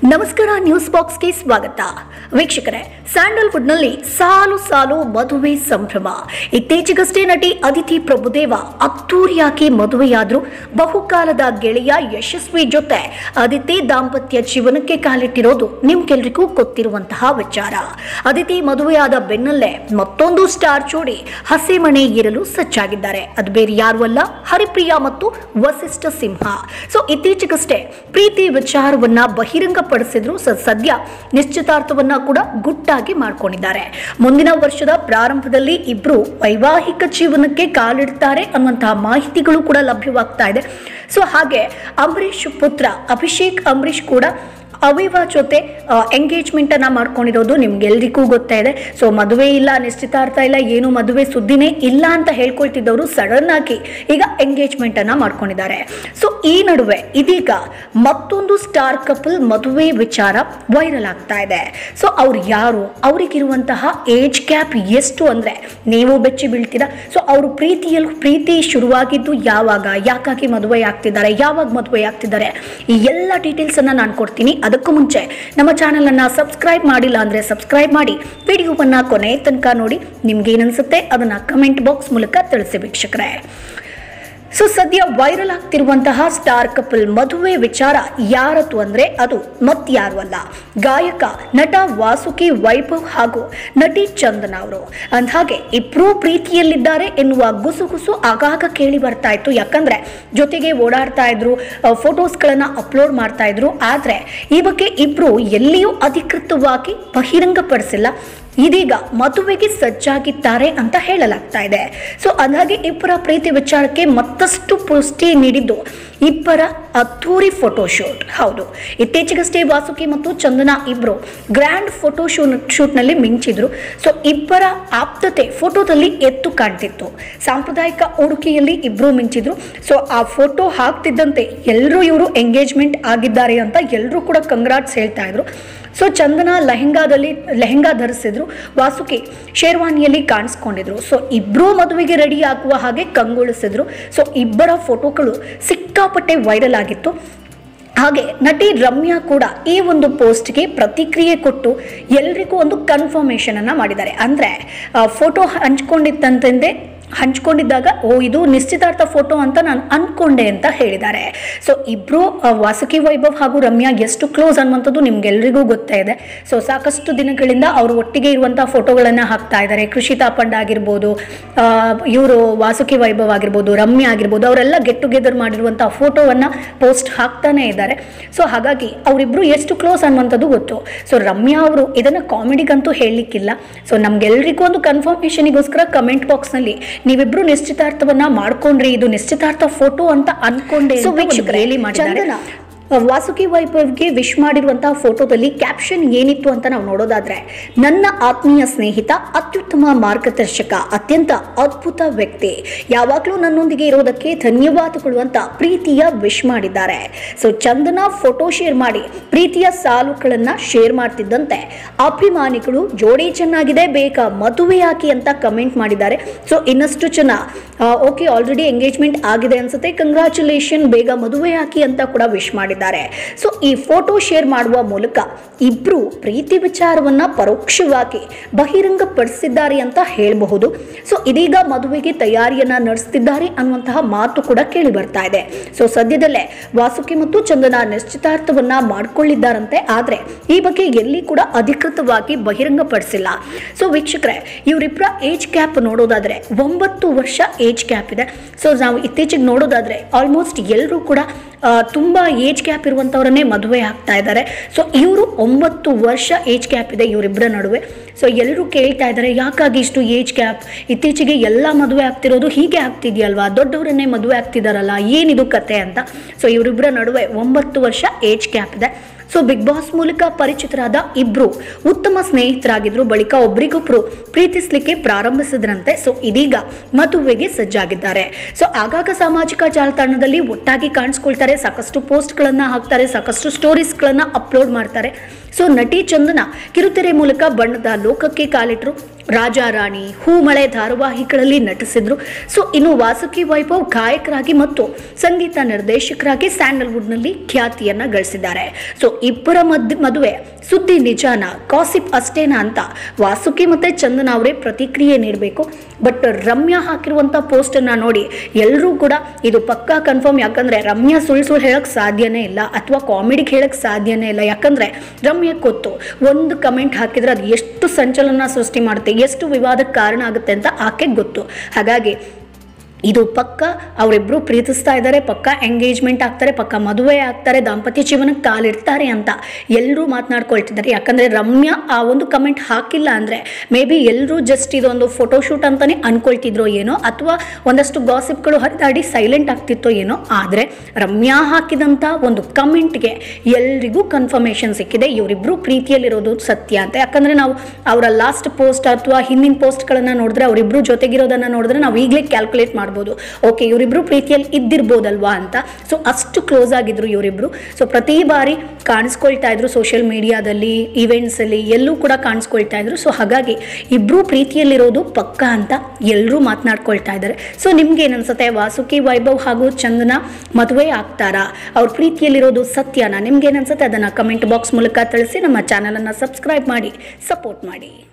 ನಮಸ್ಕಾರ ನ್ಯೂಸ್ ಬಾಕ್ಸ್ಗೆ ಸ್ವಾಗತ ವೀಕ್ಷಕರೇ ಸ್ಯಾಂಡಲ್ವುಡ್ನಲ್ಲಿ ಸಾಲು ಸಾಲು ಮದುವೆ ಸಂಭ್ರಮ ಇತ್ತೀಚೆಗಷ್ಟೇ ನಟಿ ಅದಿತಿ ಪ್ರಭುದೇವ ಅದ್ದೂರಿಯಾಗಿ ಮದುವೆಯಾದ್ರು ಬಹುಕಾಲದ ಗೆಳೆಯ ಯಶಸ್ವಿ ಜೊತೆ ಅದಿತಿ ದಾಂಪತ್ಯ ಜೀವನಕ್ಕೆ ಕಾಲಿಟ್ಟಿರೋದು ನಿಮ್ಗೆಲ್ರಿಗೂ ಗೊತ್ತಿರುವಂತಹ ವಿಚಾರ ಅದಿತಿ ಮದುವೆಯಾದ ಬೆನ್ನಲ್ಲೇ ಮತ್ತೊಂದು ಸ್ಟಾರ್ ಜೋಡಿ ಹಸಿಮಣೆ ಇರಲು ಸಜ್ಜಾಗಿದ್ದಾರೆ ಅದು ಬೇರೆ ಯಾರು ಅಲ್ಲ ಹರಿಪ್ರಿಯಾ ಮತ್ತು ವಸಿಷ್ಠ ಸಿಂಹ ಸೊ ಇತ್ತೀಚೆಗಷ್ಟೇ ಪ್ರೀತಿ ವಿಚಾರವನ್ನ ಬಹಿರಂಗಪಡಿಸಿದ್ರು ಸ- ಸದ್ಯ ನಿಶ್ಚಿತಾರ್ಥವನ್ನ ಕೂಡ ಗುಟ್ಟಾಗಿ ಮಾಡ್ಕೊಂಡಿದ್ದಾರೆ ಮುಂದಿನ ವರ್ಷದ ಪ್ರಾರಂಭದಲ್ಲಿ ಇಬ್ರು ವೈವಾಹಿಕ ಜೀವನಕ್ಕೆ ಕಾಲಿಡ್ತಾರೆ ಅನ್ನುವಂತಹ ಮಾಹಿತಿಗಳು ಕೂಡ ಲಭ್ಯವಾಗ್ತಾ ಇದೆ ಸೊ ಹಾಗೆ ಅಂಬರೀಷ್ ಪುತ್ರ ಅಭಿಷೇಕ್ ಅಂಬರೀಷ್ ಕೂಡ ಅವಿವ ಜೊತೆ ಎಂಗೇಜ್ಮೆಂಟ್ ಅನ್ನ ಮಾಡ್ಕೊಂಡಿರೋದು ನಿಮ್ಗೆಲ್ರಿಗೂ ಗೊತ್ತೇ ಇದೆ ಸೊ ಮದುವೆ ಇಲ್ಲ ನಿಶ್ಚಿತಾರ್ಥ ಇಲ್ಲ ಏನು ಮದುವೆ ಸುದ್ದಿನೇ ಇಲ್ಲ ಅಂತ ಹೇಳ್ಕೊಳ್ತಿದ್ದವರು ಸಡನ್ ಆಗಿ ಈಗ ಎಂಗೇಜ್ಮೆಂಟ್ ಅನ್ನ ಮಾಡ್ಕೊಂಡಿದ್ದಾರೆ ಸೊ ಈ ನಡುವೆ ಇದೀಗ ಮತ್ತೊಂದು ಸ್ಟಾರ್ ಕಪಲ್ ಮದುವೆ ವಿಚಾರ ವೈರಲ್ ಆಗ್ತಾ ಇದೆ ಸೊ ಅವ್ರು ಯಾರು ಅವರಿಗಿರುವಂತಹ ಏಜ್ ಕ್ಯಾಪ್ ಎಷ್ಟು ಅಂದ್ರೆ ನೀವು ಬೆಚ್ಚಿ ಬೀಳ್ತೀರಾ ಸೊ ಅವರು ಪ್ರೀತಿಯಲ್ಲಿ ಪ್ರೀತಿ ಶುರುವಾಗಿದ್ದು ಯಾವಾಗ ಯಾಕಾಗಿ ಮದುವೆ ಆಗ್ತಿದ್ದಾರೆ ಯಾವಾಗ ಮದುವೆ ಆಗ್ತಿದ್ದಾರೆ ಈ ಎಲ್ಲ ಡೀಟೇಲ್ಸ್ ಅನ್ನ ನಾನು ಕೊಡ್ತೀನಿ ಅದಕ್ಕೂ ಮುಂಚೆ ನಮ್ಮ ಚಾನೆಲ್ ಅನ್ನ ಸಬ್ಸ್ಕ್ರೈಬ್ ಮಾಡಿಲ್ಲ ಅಂದ್ರೆ ಸಬ್ಸ್ಕ್ರೈಬ್ ಮಾಡಿ ವಿಡಿಯೋವನ್ನ ಕೊನೆ ತನಕ ನೋಡಿ ನಿಮ್ಗೆ ಏನನ್ಸುತ್ತೆ ಅದನ್ನ ಕಮೆಂಟ್ ಬಾಕ್ಸ್ ಮೂಲಕ ತಿಳಿಸಿ ವೀಕ್ಷಕರೇ ಸೊ ಸದ್ಯ ವೈರಲ್ ಆಗ್ತಿರುವಂತಹ ಸ್ಟಾರ್ ಕಪಲ್ ಮದುವೆ ವಿಚಾರ ಯಾರದು ಅಂದ್ರೆ ಅದು ಮತ್ಯಾರು ಅಲ್ಲ ಗಾಯಕ ನಟ ವಾಸುಕಿ ವೈಭವ್ ಹಾಗೂ ನಟಿ ಚಂದನ ಅವರು ಅಂದ್ಹಾಗೆ ಇಬ್ರು ಪ್ರೀತಿಯಲ್ಲಿದ್ದಾರೆ ಎನ್ನುವ ಗುಸುಗುಸು ಆಗಾಗ ಕೇಳಿ ಬರ್ತಾ ಇತ್ತು ಯಾಕಂದ್ರೆ ಜೊತೆಗೆ ಓಡಾಡ್ತಾ ಇದ್ರು ಫೋಟೋಸ್ಗಳನ್ನ ಅಪ್ಲೋಡ್ ಮಾಡ್ತಾ ಇದ್ರು ಆದ್ರೆ ಈ ಬಗ್ಗೆ ಇಬ್ರು ಎಲ್ಲಿಯೂ ಅಧಿಕೃತವಾಗಿ ಬಹಿರಂಗಪಡಿಸಿಲ್ಲ ಇದೀಗ ಮದುವೆಗೆ ಸಜ್ಜಾಗಿದ್ದಾರೆ ಅಂತ ಹೇಳಲಾಗ್ತಾ ಇದೆ ಸೊ ಅದಾಗಿ ಇಬ್ಬರ ಪ್ರೀತಿ ವಿಚಾರಕ್ಕೆ ಮತ್ತಷ್ಟು ಪುಷ್ಟಿ ನೀಡಿದ್ದು ಇಬ್ಬರ ಅದ್ದೂರಿ ಫೋಟೋಶೂಟ್ ಹೌದು ಇತ್ತೀಚೆಗಷ್ಟೇ ವಾಸುಕಿ ಮತ್ತು ಚಂದನ ಇಬ್ರು ಗ್ರ್ಯಾಂಡ್ ಫೋಟೋ ಶೂ ಶೂಟ್ನಲ್ಲಿ ಮಿಂಚಿದ್ರು ಸೊ ಇಬ್ಬರ ಆಪ್ತತೆ ಫೋಟೋದಲ್ಲಿ ಎತ್ತು ಕಾಣ್ತಿತ್ತು ಸಾಂಪ್ರದಾಯಿಕ ಉಡುಗೆಯಲ್ಲಿ ಇಬ್ರು ಮಿಂಚಿದ್ರು ಸೊ ಆ ಫೋಟೋ ಹಾಕ್ತಿದ್ದಂತೆ ಎಲ್ಲರೂ ಇವರು ಎಂಗೇಜ್ಮೆಂಟ್ ಆಗಿದ್ದಾರೆ ಅಂತ ಎಲ್ಲರೂ ಕೂಡ ಕಂಗ್ರಾಟ್ಸ್ ಹೇಳ್ತಾ ಇದ್ರು ಸೊ ಚಂದನ ಲೆಹೆಂಗಾದಲ್ಲಿ ಲೆಹೆಂಗಾ ಧರಿಸಿದ್ರು ವಾಸುಕಿ ಶೇರ್ವಾನಿಯಲ್ಲಿ ಕಾಣಿಸ್ಕೊಂಡಿದ್ರು ಸೊ ಇಬ್ಬರೂ ಮದುವೆಗೆ ರೆಡಿ ಆಗುವ ಹಾಗೆ ಕಂಗೊಳಿಸಿದ್ರು ಸೊ ಇಬ್ಬರ ಫೋಟೋಗಳು ಸಿಕ್ಕಾಪಟ್ಟೆ ವೈರಲ್ ಆಗಿತ್ತು ಹಾಗೆ ನಟಿ ರಮ್ಯಾ ಕೂಡ ಈ ಒಂದು ಪೋಸ್ಟ್ಗೆ ಪ್ರತಿಕ್ರಿಯೆ ಕೊಟ್ಟು ಎಲ್ರಿಗೂ ಒಂದು ಕನ್ಫರ್ಮೇಷನ್ ಅನ್ನ ಮಾಡಿದ್ದಾರೆ ಅಂದ್ರೆ ಫೋಟೋ ಹಂಚ್ಕೊಂಡಿದ್ದಂತೆ ಹಂಚ್ಕೊಂಡಿದ್ದಾಗ ಓ ಇದು ನಿಶ್ಚಿತಾರ್ಥ ಫೋಟೋ ಅಂತ ನಾನು ಅನ್ಕೊಂಡೆ ಅಂತ ಹೇಳಿದ್ದಾರೆ ಸೊ ಇಬ್ರು ಆ, ವಾಸುಕಿ ವೈಭವ್ ಹಾಗೂ ರಮ್ಯಾ ಎಷ್ಟು ಕ್ಲೋಸ್ ಅನ್ನುವಂಥದ್ದು ನಿಮ್ಗೆಲ್ರಿಗೂ ಗೊತ್ತೇ ಇದೆ ಸೊ ಸಾಕಷ್ಟು ದಿನಗಳಿಂದ ಅವರು ಒಟ್ಟಿಗೆ ಇರುವಂತಹ ಫೋಟೋಗಳನ್ನ ಹಾಕ್ತಾ ಇದ್ದಾರೆ ಕೃಷಿ ತಾಪಂಡ ಆಗಿರ್ಬೋದು ಇವರು ವಾಸುಕಿ ವೈಭವ್ ಆಗಿರ್ಬೋದು ರಮ್ಯಾ ಆಗಿರ್ಬೋದು ಅವರೆಲ್ಲ ಗೆಟ್ ಟುಗೆದರ್ ಮಾಡಿರುವಂತಹ ಫೋಟೋವನ್ನ ಪೋಸ್ಟ್ ಹಾಕ್ತಾನೆ ಇದ್ದಾರೆ ಸೊ ಹಾಗಾಗಿ ಅವರಿಬ್ರು ಎಷ್ಟು ಕ್ಲೋಸ್ ಅನ್ನುವಂಥದ್ದು ಗೊತ್ತು ಸೊ ರಮ್ಯಾ ಅವರು ಇದನ್ನ ಕಾಮಿಡಿಗಂತೂ ಹೇಳಲಿಕ್ಕಿಲ್ಲ ಸೊ ನಮ್ಗೆಲ್ರಿಗೂ ಒಂದು ಕನ್ಫರ್ಮೇಷನಿಗೋಸ್ಕರ ಕಮೆಂಟ್ ಬಾಕ್ಸ್ನಲ್ಲಿ ನೀವಿಬ್ರು ನಿಶ್ಚಿತಾರ್ಥವನ್ನ ಮಾಡ್ಕೊಂಡ್ರಿ ಇದು ನಿಶ್ಚಿತಾರ್ಥ ಫೋಟೋ ಅಂತ ಅನ್ಕೊಂಡೆ So, ಅಂತ ಒಂದು ವೀಕ್ಷಕರೇ, ಗೇಲಿ ಮಾಡಿದ್ದಾರೆ ಚಂದನ ವಾಸುಕಿ ವೈಭವ್ಗೆ ವಿಶ್ ಮಾಡಿರುವಂತಹ ಫೋಟೋದಲ್ಲಿ ಕ್ಯಾಪ್ಷನ್ ಏನಿತ್ತು ಅಂತ ನಾವು ನೋಡೋದಾದ್ರೆ ನನ್ನ ಆತ್ಮೀಯ ಸ್ನೇಹಿತ ಅತ್ಯುತ್ತಮ ಮಾರ್ಗದರ್ಶಕ ಅತ್ಯಂತ ಅದ್ಭುತ ವ್ಯಕ್ತಿ ಯಾವಾಗಲೂ ನನ್ನೊಂದಿಗೆ ಇರೋದಕ್ಕೆ ಧನ್ಯವಾದಗಳು ಅಂತ ಪ್ರೀತಿಯ ವಿಶ್ ಮಾಡಿದ್ದಾರೆ ಸೊ ಚಂದನ ಫೋಟೋ ಶೇರ್ ಮಾಡಿ ಪ್ರೀತಿಯ ಸಾಲುಗಳನ್ನ ಶೇರ್ ಮಾಡ್ತಿದ್ದಂತೆ ಅಭಿಮಾನಿಗಳು ಜೋಡಿ ಚೆನ್ನಾಗಿದೆ ಬೇಗ ಮದುವೆಯಾಗಿ ಅಂತ ಕಮೆಂಟ್ ಮಾಡಿದ್ದಾರೆ ಸೊ ಇನ್ನಷ್ಟು ಜನ ಓಕೆ ಆಲ್ರೆಡಿ ಎಂಗೇಜ್ಮೆಂಟ್ ಆಗಿದೆ ಅನ್ಸುತ್ತೆ ಕಂಗ್ರ್ಯಾಚುಲೇಷನ್ ಬೇಗ ಮದುವೆ ಹಾಕಿ ಅಂತ ಕೂಡ ವಿಶ್ ಮಾಡಿದ್ದಾರೆ ಸೊ ಈ ಫೋಟೋ ಶೇರ್ ಮಾಡುವ ಮೂಲಕ ಇಬ್ರು ಪ್ರೀತಿ ವಿಚಾರವನ್ನ ಪರೋಕ್ಷವಾಗಿ ಬಹಿರಂಗಪಡಿಸಿದ್ದಾರೆ ಅಂತ ಹೇಳಬಹುದು ಸೊ ಇದೀಗ ಮದುವೆಗೆ ತಯಾರಿಯನ್ನ ನಡೆಸ್ತಿದ್ದಾರೆ ಅನ್ನುವಂತಹ ಮಾತು ಕೂಡ ಕೇಳಿ ಬರ್ತಾ ಇದೆ ಸೊ ಸದ್ಯದಲ್ಲೇ ವಾಸುಕಿ ಮತ್ತು ಚಂದನ ನಿಶ್ಚಿತಾರ್ಥವನ್ನ ಮಾಡ್ಕೊಳ್ಳಿದ್ದಾರಂತೆ ಆದ್ರೆ ಈ ಬಗ್ಗೆ ಎಲ್ಲಿ ಕೂಡ ಅಧಿಕೃತವಾಗಿ ಬಹಿರಂಗಪಡಿಸಿಲ್ಲ ಸೊ ವೀಕ್ಷಕರೇ ಇವರಿಬ್ಬರ ಏಜ್ ಕ್ಯಾಪ್ ನೋಡೋದಾದ್ರೆ ಒಂಬತ್ತು ವರ್ಷ ಏಜ್ ಕ್ಯಾಪ್ ಇದೆ ಸೊ ನಾವು ಇತ್ತೀಚೆಗೆ ನೋಡೋದಾದ್ರೆ ಆಲ್ಮೋಸ್ಟ್ ಎಲ್ಲರೂ ಕೂಡ ಆ, ತುಂಬಾ ಏಜ್ ಕ್ಯಾಪ್ ಇರುವಂಥವ್ರನ್ನೇ ಮದುವೆ ಆಗ್ತಾ ಇದ್ದಾರೆ ಸೊ ಇವರು ಒಂಬತ್ತು ವರ್ಷ ಏಜ್ ಕ್ಯಾಪ್ ಇದೆ ಇವರಿಬ್ಬರ ನಡುವೆ ಸೊ ಎಲ್ಲರೂ ಕೇಳ್ತಾ ಇದ್ದಾರೆ ಯಾಕಾಗಿ ಇಷ್ಟು ಏಜ್ ಕ್ಯಾಪ್ ಇತ್ತೀಚೆಗೆ ಎಲ್ಲ ಮದುವೆ ಆಗ್ತಿರೋದು ಹೀಗೆ ಆಗ್ತಿದೆಯಲ್ವಾ ದೊಡ್ಡವರನ್ನೇ ಮದುವೆ ಆಗ್ತಿದಾರಲ್ಲ ಏನಿದು ಕತೆ ಅಂತ ಸೊ ಇವರಿಬ್ಬರ ನಡುವೆ ಒಂಬತ್ತು ವರ್ಷ ಏಜ್ ಕ್ಯಾಪ್ ಇದೆ ಸೊ ಬಿಗ್ ಬಾಸ್ ಮೂಲಕ ಪರಿಚಿತರಾದ ಇಬ್ರು ಉತ್ತಮ ಸ್ನೇಹಿತರಾಗಿದ್ರು ಬಳಿಕ ಒಬ್ರಿಗೊಬ್ರು ಪ್ರೀತಿಸ್ಲಿಕ್ಕೆ ಪ್ರಾರಂಭಿಸಿದ್ರಂತೆ ಸೊ ಇದೀಗ ಮದುವೆಗೆ ಸಜ್ಜಾಗಿದ್ದಾರೆ ಸೊ ಆಗಾಗ ಸಾಮಾಜಿಕ ಜಾಲತಾಣದಲ್ಲಿ ಒಟ್ಟಾಗಿ ಕಾಣಿಸ್ಕೊಳ್ತಾರೆ ಸಾಕಷ್ಟು ಪೋಸ್ಟ್ಗಳನ್ನ ಹಾಕ್ತಾರೆ ಸಾಕಷ್ಟು ಸ್ಟೋರೀಸ್ಗಳನ್ನ ಅಪ್ಲೋಡ್ ಮಾಡ್ತಾರೆ ಸೊ ನಟಿ ಚಂದನ ಕಿರುತೆರೆ ಮೂಲಕ ಬಣ್ಣದ ಲೋಕಕ್ಕೆ ಕಾಲಿಟ್ರು ರಾಜಾರಾಣಿ ಹೂಮಳೆ ಧಾರಾವಾಹಿಗಳಲ್ಲಿ ನಟಿಸಿದ್ರು ಸೊ ಇನ್ನು ವಾಸುಕಿ ವೈಭವ್ ಗಾಯಕರಾಗಿ ಮತ್ತು ಸಂಗೀತ ನಿರ್ದೇಶಕರಾಗಿ ಸ್ಯಾಂಡಲ್ವುಡ್ನಲ್ಲಿ ಖ್ಯಾತಿಯನ್ನ ಗಳಿಸಿದ್ದಾರೆ ಸೊ ಇಬ್ಬರ ಮದ್ ಮದುವೆ ಸುದ್ದಿ ನಿಜಾನ ಕಾಸಿಪ್ ಅಷ್ಟೇನಾ ಅಂತ ವಾಸುಕಿ ಮತ್ತೆ ಚಂದನ ಅವರೇ ಪ್ರತಿಕ್ರಿಯೆ ನೀಡಬೇಕು ಬಟ್ ರಮ್ಯಾ ಹಾಕಿರುವಂಥ ಪೋಸ್ಟನ್ನು ನೋಡಿ ಎಲ್ಲರೂ ಕೂಡ ಇದು ಪಕ್ಕಾ ಕನ್ಫರ್ಮ್ ಯಾಕಂದ್ರೆ ರಮ್ಯಾ ಸುಳ್ಳು ಸುಳ್ಳು ಹೇಳಕ್ ಸಾಧ್ಯನೇ ಇಲ್ಲ ಅಥವಾ ಕಾಮಿಡಿಗೆ ಹೇಳಕ್ ಸಾಧ್ಯನೇ ಇಲ್ಲ ಯಾಕಂದ್ರೆ ರಮ್ಯಾ ಗೊತ್ತು ಒಂದು ಕಮೆಂಟ್ ಹಾಕಿದ್ರೆ ಅದು ಎಷ್ಟು ಸಂಚಲನ ಸೃಷ್ಟಿ ಮಾಡುತ್ತೆ ಎಷ್ಟು ವಿವಾದಕ್ಕೆ ಕಾರಣ ಆಗುತ್ತೆ ಅಂತ ಆಕೆ ಗೊತ್ತು ಹಾಗಾಗಿ ಇದು ಪಕ್ಕ ಅವರಿಬ್ಬರು ಪ್ರೀತಿಸ್ತಾ ಇದ್ದಾರೆ ಪಕ್ಕ ಎಂಗೇಜ್ಮೆಂಟ್ ಆಗ್ತಾರೆ ಪಕ್ಕ ಮದುವೆ ಆಗ್ತಾರೆ ದಾಂಪತ್ಯ ಜೀವನಕ್ಕೆ ಕಾಲಿಡ್ತಾರೆ ಅಂತ ಎಲ್ಲರೂ ಮಾತನಾಡ್ಕೊಳ್ತಿದ್ದಾರೆ ಯಾಕಂದರೆ ರಮ್ಯಾ ಆ ಒಂದು ಕಮೆಂಟ್ ಹಾಕಿಲ್ಲ ಅಂದರೆ ಮೇ ಬಿ ಎಲ್ಲರೂ ಜಸ್ಟ್ ಇದೊಂದು ಫೋಟೋಶೂಟ್ ಅಂತಲೇ ಅನ್ಕೊಳ್ತಿದ್ರೋ ಏನೋ ಅಥವಾ ಒಂದಷ್ಟು ಗಾಸಿಪ್ಗಳು ಹರಿದಾಡಿ ಸೈಲೆಂಟ್ ಆಗ್ತಿತ್ತೋ ಏನೋ ಆದರೆ ರಮ್ಯಾ ಹಾಕಿದಂಥ ಒಂದು ಕಮೆಂಟ್ಗೆ ಎಲ್ರಿಗೂ ಕನ್ಫರ್ಮೇಷನ್ ಸಿಕ್ಕಿದೆ ಇವರಿಬ್ಬರು ಪ್ರೀತಿಯಲ್ಲಿರೋದು ಸತ್ಯ ಅಂತ ಯಾಕಂದರೆ ನಾವು ಅವರ ಲಾಸ್ಟ್ ಪೋಸ್ಟ್ ಅಥವಾ ಹಿಂದಿನ ಪೋಸ್ಟ್ಗಳನ್ನು ನೋಡಿದ್ರೆ ಅವರಿಬ್ಬರು ಜೊತೆಗಿರೋದನ್ನು ನೋಡಿದ್ರೆ ನಾವು ಈಗಲೇ ಕ್ಯಾಲ್ಕುಲೇಟ್ ಮಾಡ್ಬೋದು ಓಕೆ ಇವರಿಬ್ರು ಪ್ರೀತಿಯಲ್ಲಿ ಇದ್ದಿರ್ಬೋದಲ್ವಾ ಅಂತ ಸೊ ಅಷ್ಟು ಕ್ಲೋಸ್ ಆಗಿದ್ರು ಇವರಿಬ್ರು ಸೊ ಪ್ರತಿ ಬಾರಿ ಕಾಣಿಸ್ಕೊಳ್ತಾ ಇದ್ರು ಸೋಷಿಯಲ್ ಮೀಡಿಯಾದಲ್ಲಿ ಇವೆಂಟ್ಸಲ್ಲಿ ಎಲ್ಲೂ ಕೂಡ ಕಾಣಿಸ್ಕೊಳ್ತಾ ಇದ್ರು ಸೊ ಹಾಗಾಗಿ ಇಬ್ಬರು ಪ್ರೀತಿಯಲ್ಲಿರೋದು ಪಕ್ಕ ಅಂತ ಎಲ್ಲರೂ ಮಾತನಾಡ್ಕೊಳ್ತಾ ಇದ್ದಾರೆ ಸೊ ನಿಮ್ಗೆ ಏನನ್ಸುತ್ತೆ ವಾಸುಕಿ ವೈಭವ್ ಹಾಗೂ ಚಂದನ ಮದುವೆ ಆಗ್ತಾರಾ ಅವ್ರ ಪ್ರೀತಿಯಲ್ಲಿರೋದು ಸತ್ಯನಾ ನಿಮ್ಗೆ ಏನನ್ಸುತ್ತೆ ಅದನ್ನು ಕಮೆಂಟ್ ಬಾಕ್ಸ್ ಮೂಲಕ ತಿಳಿಸಿ ನಮ್ಮ ಚಾನಲನ್ನು ಸಬ್ಸ್ಕ್ರೈಬ್ ಮಾಡಿ ಸಪೋರ್ಟ್ ಮಾಡಿ